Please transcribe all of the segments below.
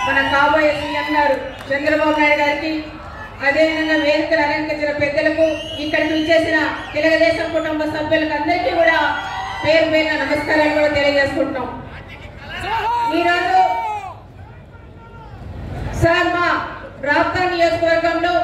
మన కాబోయే సీఎం గారు చంద్రబాబు నాయుడు గారికి అదేవిధంగా వేదికలు అలంకరించిన పెద్దలకు ఇక్కడికి విచ్చేసిన తెలుగుదేశం కుటుంబ సభ్యులకు అందరికీ కూడా పేరు పేరున నమస్కారాలు కూడా తెలియజేసుకుంటున్నాం ఈరోజు సార్ మా రాప్తా నియోజకవర్గంలో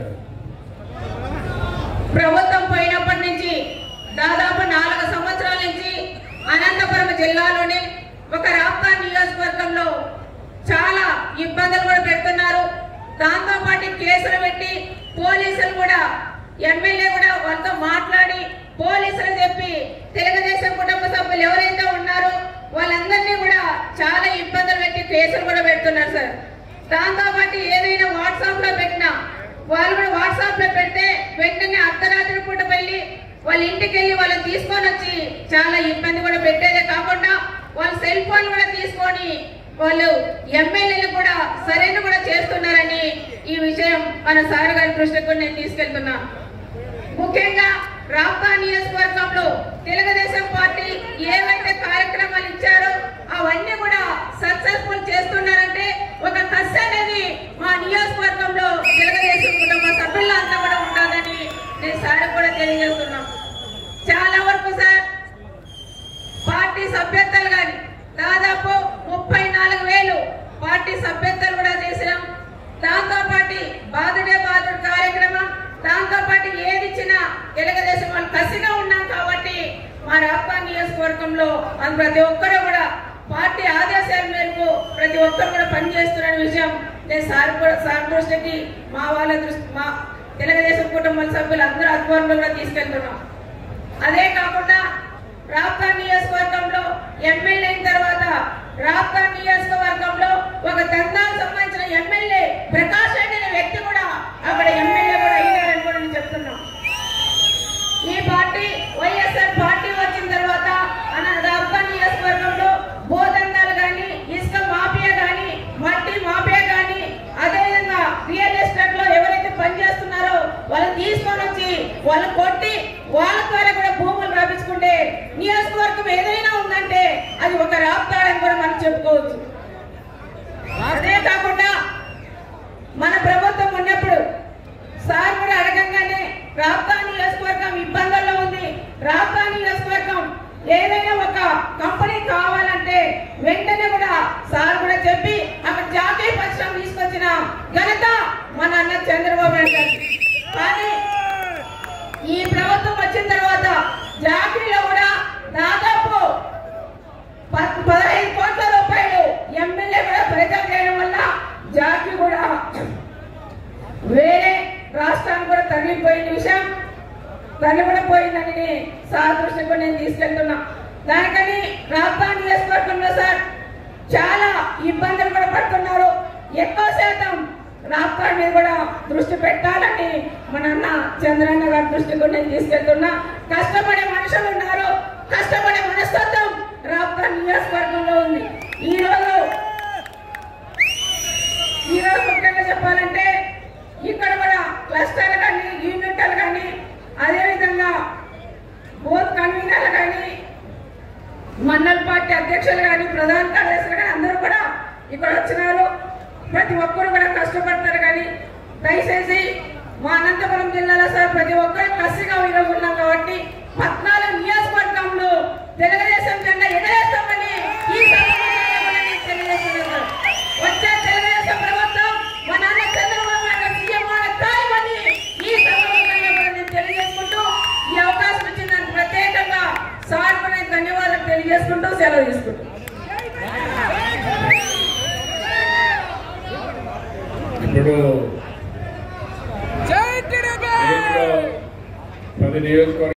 ప్రభుత్వం పోయినప్పటి నుంచి దాదాపు నాలుగు సంవత్సరాల నుంచి అనంతపురం జిల్లాలోనే ఒక రాప్తా నియోజకవర్గంలో చాలా ఇబ్బందులు కూడా పెడుతున్నారు దాంతో పాటు కేసులు పెట్టి పోలీసులు కూడా ఎమ్మెల్యే కూడా వాళ్ళతో మాట్లాడి పోలీసులు చెప్పి తెలుగుదేశం కుటుంబ సభ్యులు ఎవరైతే ఉన్నారో వాళ్ళందరినీ కూడా చాలా ఇబ్బందులు పెట్టి కేసులు కూడా పెడుతున్నారు సార్ దాంతో పాటు ఏదైనా వాట్సాప్ లో పెట్టినా వాళ్ళు కూడా వాట్సాప్ లో పెడితే వెంటనే అర్ధరాత్రి పూట వెళ్ళి వాళ్ళ ఇంటికి వెళ్ళి వాళ్ళని తీసుకొని వచ్చి చాలా ఇబ్బంది కూడా పెట్టేదే కాకుండా వాళ్ళ సెల్ ఫోన్ కూడా తీసుకొని వాళ్ళు ఎమ్మెల్యేలు కూడా సరైన కూడా చేస్తున్నారని ఈ విషయం మన సార్ గారి దృష్టికి కూడా నేను తీసుకెళ్తున్నా ముఖ్యంగా రాప్తా నియోజకవర్గంలో తెలుగుదేశం పార్టీ ఏవైతే కార్యక్రమాలు ఇచ్చారో అవన్నీ కూడా సక్సెస్ఫుల్ చేస్తున్నారంటే ఒక కసి అనేది మా నియోజకవర్గంలో తెలుగుదేశం కుటుంబ సభ్యులంతా కూడా ఉండాలని నేను సార్ కూడా తెలియజేస్తున్నాం చాలా వరకు సార్ పార్టీ సభ్యత్వాలు కానీ దాదాపు ముప్పై నాలుగు వేలు పార్టీ సభ్యత్వాలు కూడా చేసినాం దాంతో పాటు బాధుడే బాధుడు కార్యక్రమం దాంతో పాటు ఏది ఇచ్చినా తెలుగుదేశం వాళ్ళు కసిగా ఉన్నాం కాబట్టి మా రాప్తా నియోజకవర్గంలో మన ప్రతి ఒక్కరూ కూడా పార్టీ ఆదేశాల మేరకు ప్రతి ఒక్కరు కూడా పనిచేస్తున్న విషయం నేను సార్ కూడా సార్ దృష్టికి మా వాళ్ళ దృష్టి మా తెలుగుదేశం కుటుంబ సభ్యులు అందరూ ఆధ్వర్యంలో కూడా తీసుకెళ్తున్నాం అదే కాకుండా రాప్తా నియోజకవర్గంలో ఎమ్మెల్యే అయిన తర్వాత రాప్తా నియోజకవర్గంలో ఒక దందాకు సంబంధించిన ఎమ్మెల్యే ప్రకాష్ రెడ్డి అనే వ్యక్తి కూడా అక్కడ ఎమ్మెల్యే కూడా అయ్యారని కూడా నేను చెప్తున్నాం ఈ పార్టీ వైఎస్ఆర్ పార్టీ వచ్చిన తర్వాత మన రాప్తా నియోజకవర్గంలో భూదందాలు కానీ ఇసుక మాఫియా కానీ మట్టి మాఫియా కానీ అదేవిధంగా రియల్ ఎస్టేట్ లో ఎవరైతే పనిచేస్తున్నారో వాళ్ళని తీసుకొని వచ్చి వాళ్ళు కొట్టి వాళ్ళ ద్వారా కూడా భూములు రాపించుకుంటే నియోజకవర్గం ఏదైనా ఉందంటే అది ఒక రాప్తాడని కూడా మనం చెప్పుకోవచ్చు అదే కాకుండా మన ప్రభుత్వం ఉన్నప్పుడు సార్ కూడా అడగంగానే రాప్తా నియోజకవర్గం ఇబ్బందుల్లో ఉంది రాప్తా నియోజకవర్గం ఏదైనా ఒక కంపెనీ కావాలంటే వెంటనే కూడా సార్ కూడా చెప్పి అక్కడ జాతీయ పరిశ్రమ తీసుకొచ్చిన ఘనత మన అన్న చంద్రబాబు నాయుడు గారు కానీ ఈ ప్రభుత్వం వచ్చిన తర్వాత జాతీయలో కూడా దాదాపు పద్- పదహైదు కోట్ల రూపాయలు ఎమ్మెల్యే కూడా ప్రజలు చేయడం వల్ల జాతి కూడా వేరే రాష్ట్రానికి కూడా తరలిపోయిన విషయం తరలిపడిపోయిందని సార్ దృష్టికి కూడా నేను తీసుకెళ్తున్నా దానికని రాప్తా నియోజకవర్గంలో సార్ చాలా ఇబ్బందులు కూడా పడుతున్నారు ఎక్కువ శాతం రాప్తా మీద కూడా దృష్టి పెట్టాలని మన అన్న చంద్రన్న గారి దృష్టికి కూడా నేను తీసుకెళ్తున్నా కష్టపడే మనుషులు ఉన్నారు కష్టపడే మనస్తత్వం రాప్తా నియోజకవర్గంలో ఉంది ఈ రోజు ఈ రోజు ముఖ్యంగా చెప్పాలంటే ఇక్కడ కూడా క్లస్టర్లు కానీ యూనిట్లు కానీ అదేవిధంగా బూత్ కన్వీనర్లు కానీ మండల పార్టీ అధ్యక్షులు కానీ ప్రధాన కార్యదర్శులు కానీ అందరూ కూడా ఇక్కడ వచ్చినారు ప్రతి ఒక్కరు కూడా కష్టపడతారు కానీ దయచేసి మా అనంతపురం జిల్లాలో సార్ ప్రతి ఒక్కరు కసిగా ఈరోజు ఉన్నాం కాబట్టి పద్నాలుగు నియోజకవర్గంలో తెలుగుదేశం జెండా ఎగరేస్తామని ఈ సందర్భంగా కూడా నేను తెలియజేస్తున్నాను సార్. వచ్చే తెలుగుదేశం ప్రభుత్వం మా నాన్న చంద్రబాబు నాయుడు సీఎం కాయమని ఈ సందర్భంగా కూడా నేను తెలియజేసుకుంటూ ఈ అవకాశం ఇచ్చిన దానికి ప్రత్యేకంగా సార్ కూడా నేను ధన్యవాదాలు తెలియజేసుకుంటూ సెలవు తీసుకుంటాం ఇప్పుడు జై టీడీపీ పది నియోజకవర్గ